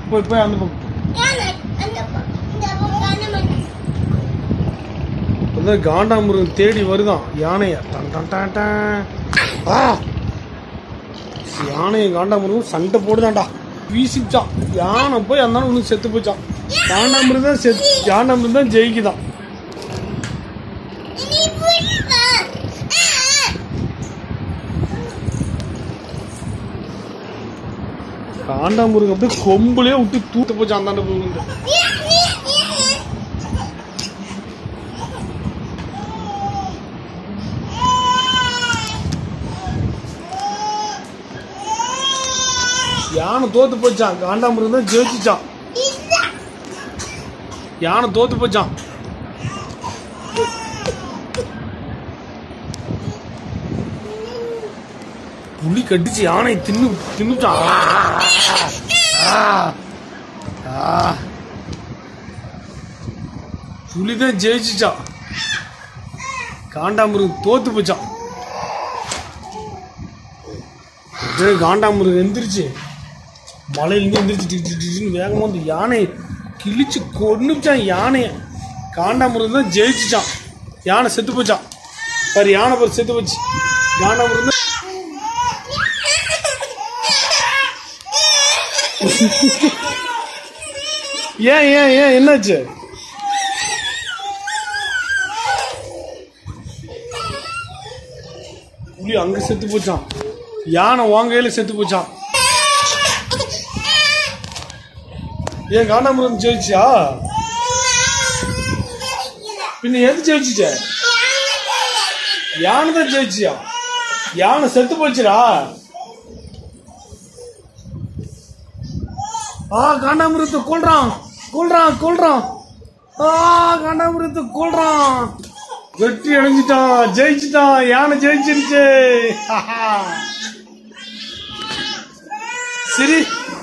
போய் போய் அந்த பக்கம் அதான் காண்டாமிருகம் தேடி வருதான் யானைய டன் டன் டன் டன். ஆ யானையும் காண்டாமிருகம் சண்டை போடுதான்டா வீசிச்சான் யானை போய் அந்த ஒன்று செத்து போச்சான் காண்டாமிருகம் தான் செத்து காண்டாமிருகம் தான் ஜெயிக்குதான் காண்டாமிருகம் அப்படியே கொம்புலயே விட்டு தூத்து போச்சான் அந்தாண்ட போய் விழுந்து. யானை தோத்து போச்சான் காண்டாமிருகம் தான் ஜெயிச்சுச்சான் யானை தோத்து போச்சான் புலி கடிச்சு யானை தின்னு தின்னுச்சான் ஆ, ஆ. புலி தான் ஜெயிச்சுச்சான் காண்டாமிருகம் தோத்து போச்சான் உடனே காண்டாமிருகம் எந்திரிச்சு மலையிலேருந்து எந்திரிச்சு டிக் டிக் டிக்னு வேகமாக வந்து யானை கிழிச்சு கொன்னுச்சான் யானையை காண்டாமிருகம் தான் ஜெயிச்சுச்சான் யானை செத்து போச்சான் பாரு யானை பாரு செத்து போச்சு காண்டாமிருகம் தான் ஏன் ஏன் ஏன் என்னாச்சு புலி அங்க செத்து போச்சான் யானை வாங்கையில செத்து போச்சான் ஏன் காண்டாமிருகம் ஜெயிச்சியா பின்ன எது ஜெயிச்சுச்ச யானை தான் ஜெயிச்சியா யானை செத்து போச்சுடா ஆ காண்டாமிருகத்தை கொல்றான் கொல்றான் கொல்றான் ஆ காண்டாமிருகத்தை கொல்றான் வெற்றி அடைஞ்சிட்டான் ஜெயிச்சிட்டான் யானை ஜெயிச்சிருச்சு சிரி